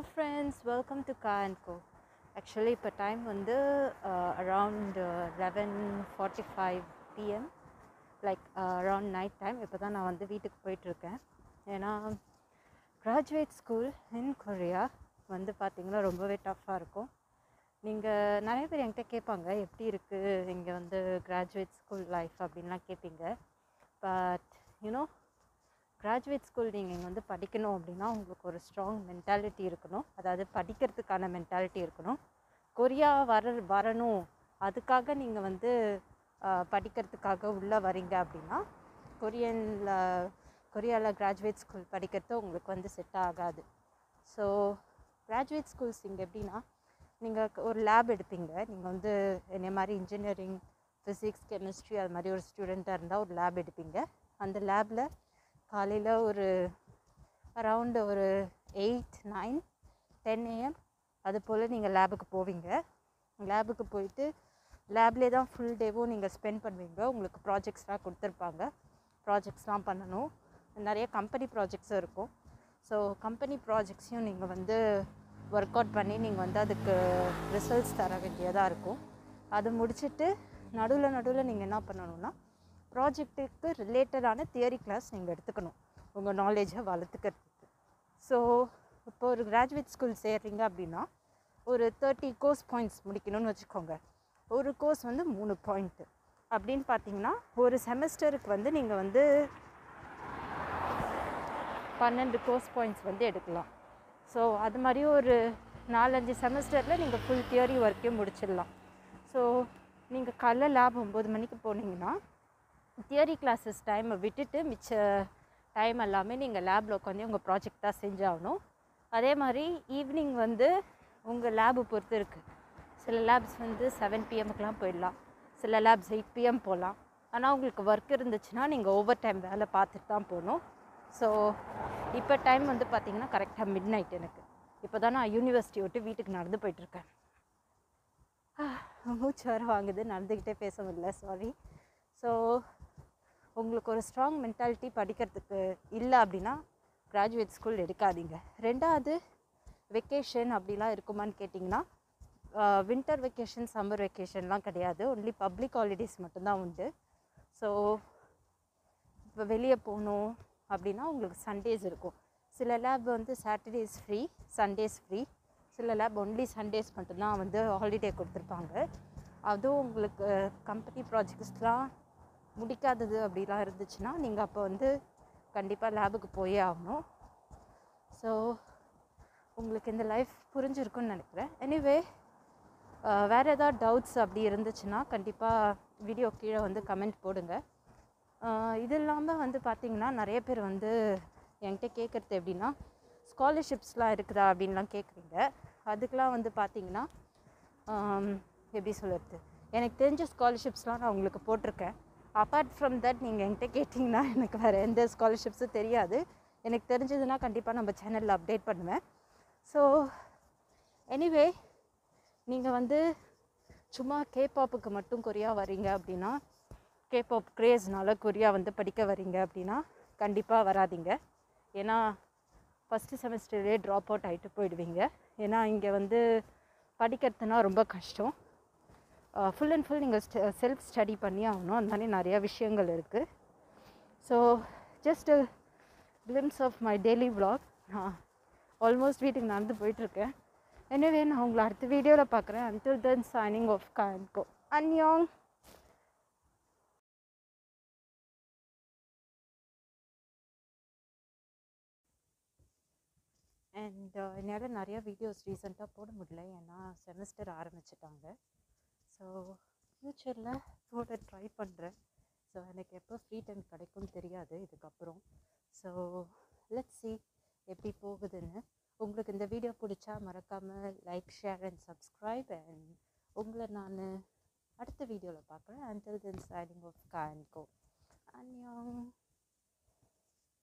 friends welcome to Ka and Go actually இப்போ time வந்து around eleven forty five PM like around night time இப்போ தான் நான் வந்து வீட்டுக்கு போயிட்டுருக்கேன் ஏன்னா கிராஜுவேட் ஸ்கூல் இன் கொரியா வந்து பார்த்திங்கன்னா ரொம்பவே டஃப்பாக இருக்கும் நீங்கள் நிறைய பேர் என்கிட்ட கேட்பாங்க எப்படி இருக்குது இங்கே வந்து கிராஜுவேட் ஸ்கூல் லைஃப் அப்படின்லாம் கேட்பீங்க பட் யூனோ கிராஜுவேட் ஸ்கூல் நீங்கள் இங்கே வந்து படிக்கணும் அப்படின்னா உங்களுக்கு ஒரு ஸ்ட்ராங் மென்டாலிட்டி இருக்கணும் அதாவது படிக்கிறதுக்கான மென்டாலிட்டி இருக்கணும் கொரியா வர வரணும் அதுக்காக நீங்கள் வந்து ஆஹ், படிக்கிறதுக்காக உள்ளே வரீங்க அப்படின்னா கொரியனில் கொரியாவில் கிராஜுவேட் ஸ்கூல் படிக்கிறது உங்களுக்கு வந்து செட் ஆகாது ஸோ கிராஜுவேட் ஸ்கூல்ஸ் இங்கே எப்படின்னா நீங்கள் ஒரு லேப் எடுப்பீங்க நீங்கள் வந்து என்னை மாதிரி இன்ஜினியரிங் ஃபிசிக்ஸ் கெமிஸ்ட்ரி அது மாதிரி ஒரு ஸ்டூடெண்ட்டாக இருந்தால் ஒரு லேப் எடுப்பீங்க அந்த லேபில் காலையில் ஒரு அரவுண்டு ஒரு எயிட் நைன் டென் ஏஎம் அது போல் நீங்கள் லேபுக்கு போவீங்க லேபுக்கு போயிட்டு லேப்லேயே தான் ஃபுல் டேவும் நீங்கள் ஸ்பெண்ட் பண்ணுவீங்க உங்களுக்கு ப்ராஜெக்ட்ஸ்லாம் கொடுத்துருப்பாங்க ப்ராஜெக்ட்ஸ்லாம் பண்ணணும் நிறைய கம்பெனி ப்ராஜெக்ட்ஸும் இருக்கும் ஸோ கம்பெனி ப்ராஜெக்ட்ஸையும் நீங்கள் வந்து ஒர்க் அவுட் பண்ணி நீங்கள் வந்து அதுக்கு ரிசல்ட்ஸ் தர வேண்டியதாக இருக்கும் அது முடிச்சுட்டு நடுவில் நடுவில் நீங்கள் என்ன பண்ணணும்னா ப்ராஜெக்ட்டுக்கு ரிலேட்டடான தியரி கிளாஸ் நீங்கள் எடுத்துக்கணும் உங்கள் நாலேஜை வளர்த்துக்கிறதுக்கு ஸோ இப்போ ஒரு கிராஜுவேட் ஸ்கூல் சேர்றீங்க அப்படின்னா ஒரு தேர்ட்டி கோர்ஸ் பாயிண்ட்ஸ் முடிக்கணும்னு வச்சுக்கோங்க ஒரு கோர்ஸ் வந்து மூணு பாயிண்ட்டு அப்படின்னு பார்த்தீங்கன்னா ஒரு செமஸ்டருக்கு வந்து நீங்கள் வந்து பன்னெண்டு கோர்ஸ் பாயிண்ட்ஸ் வந்து எடுக்கலாம் ஸோ அது மாதிரி ஒரு நாலஞ்சு செமஸ்டரில் நீங்கள் ஃபுல் தியரி ஒர்க்கையும் முடிச்சிடலாம் ஸோ நீங்கள் காலைல லேப் ஒம்பது மணிக்கு போனீங்கன்னா தியரி கிளாஸஸ் டைமை விட்டுட்டு மிச்ச டைம் எல்லாமே நீங்கள் லேபில் உட்காந்து உங்கள் ப்ராஜெக்ட் தான் செஞ்சாகணும் அதே மாதிரி ஈவினிங் வந்து உங்கள் லேபு பொறுத்து இருக்குது சில லேப்ஸ் வந்து செவன் பிஎம்முக்கெலாம் போயிடலாம் சில லேப்ஸ் எயிட் பிஎம் போகலாம் ஆனால் உங்களுக்கு ஒர்க் இருந்துச்சுன்னா நீங்கள் ஓவர் டைம் வேலை பார்த்துட்டு தான் போகணும் ஸோ இப்போ டைம் வந்து பார்த்தீங்கன்னா கரெக்டாக மிட் நைட் எனக்கு இப்போ தான் நான் யூனிவர்சிட்டி விட்டு வீட்டுக்கு நடந்து போயிட்டுருக்கேன் மூச்சு வர வாங்குது நடந்துக்கிட்டே பேச முடியல சாரி ஸோ உங்களுக்கு ஒரு ஸ்ட்ராங் மென்டாலிட்டி படிக்கிறதுக்கு இல்லை அப்படின்னா கிராஜுவேட் ஸ்கூல் எடுக்காதீங்க ரெண்டாவது வெக்கேஷன் அப்படிலாம் இருக்குமான்னு கேட்டிங்கன்னா வின்டர் வெக்கேஷன் சம்மர் வெக்கேஷன்லாம் கிடையாது ஒன்லி பப்ளிக் ஹாலிடேஸ் மட்டும்தான் உண்டு ஸோ இப்போ வெளியே போகணும் அப்படின்னா உங்களுக்கு சண்டேஸ் இருக்கும் சில லேப் வந்து சாட்டர்டேஸ் ஃப்ரீ சண்டேஸ் ஃப்ரீ சில லேப் ஒன்லி சண்டேஸ் மட்டும்தான் வந்து ஹாலிடே கொடுத்துருப்பாங்க அதுவும் உங்களுக்கு கம்பெனி ப்ராஜெக்ட்ஸ்லாம் முடிக்காதது அப்படிலாம் இருந்துச்சுன்னா நீங்கள் அப்போ வந்து கண்டிப்பாக லேபுக்கு போயே ஆகணும் ஸோ உங்களுக்கு இந்த லைஃப் புரிஞ்சிருக்குன்னு நினைக்கிறேன் எனிவே வேறு ஏதாவது டவுட்ஸ் அப்படி இருந்துச்சுன்னா கண்டிப்பாக வீடியோ கீழே வந்து கமெண்ட் போடுங்க ஆஹ் இது இல்லாமல் வந்து பார்த்திங்கன்னா நிறைய பேர் வந்து என்கிட்ட கேட்குறது எப்படின்னா ஸ்காலர்ஷிப்ஸ்லாம் இருக்குதா அப்படின்லாம் கேட்குறீங்க அதுக்கெலாம் வந்து பார்த்திங்கன்னா ஆம், எப்படி சொல்கிறது எனக்கு தெரிஞ்ச ஸ்காலர்ஷிப்ஸ்லாம் நான் உங்களுக்கு போட்டிருக்கேன் அப்பார்ட் ஃப்ரம் தட் நீங்கள் என்கிட்ட கேட்டிங்கன்னா எனக்கு வேறு எந்த ஸ்காலர்ஷிப்ஸும் தெரியாது எனக்கு தெரிஞ்சதுன்னா கண்டிப்பாக நம்ம சேனலில் அப்டேட் பண்ணுவேன் ஸோ எனிவே நீங்கள் வந்து சும்மா கேபாப்புக்கு மட்டும் கொரியா வரீங்க அப்படின்னா கேபாப் கிரேஸ்னால கொரியா வந்து படிக்க வரீங்க அப்படின்னா கண்டிப்பாக வராதீங்க ஏன்னா ஃபஸ்ட்டு செமஸ்டர்லேயே ட்ராப் அவுட் ஆகிட்டு போயிடுவீங்க ஏன்னா இங்கே வந்து படிக்கிறதுனா ரொம்ப கஷ்டம் ஃபுல் அண்ட் ஃபுல் நீங்கள் செல்ஃப் ஸ்டடி பண்ணி ஆகணும் அந்த மாதிரி நிறையா விஷயங்கள் இருக்குது so just glimpse of my daily vlog நான் ஆல்மோஸ்ட் வீட்டுக்கு நடந்து போயிட்டுருக்கேன் எனவே நான் உங்களை அடுத்த வீடியோவில் பார்க்குறேன் until தென் signing ஆஃப் கான்கோ அன்யோங் அண்ட் என்னால் நிறையா வீடியோஸ் ரீசெண்டாக போட முடியல ஏன்னா செமஸ்டர் ஆரம்பிச்சிட்டாங்க ஸோ ஃப்யூச்சரில் போட ட்ரை பண்ணுறேன் ஸோ எனக்கு எப்போ ஃப்ரீ டைம் கிடைக்கும்னு தெரியாது இதுக்கப்புறம் ஸோ லெட் see எப்படி போகுதுன்னு உங்களுக்கு இந்த வீடியோ பிடிச்சா மறக்காமல் like share and subscribe and உங்களை நான் அடுத்த வீடியோவில் பார்க்குறேன் until then signing off Ka and Go அன்யா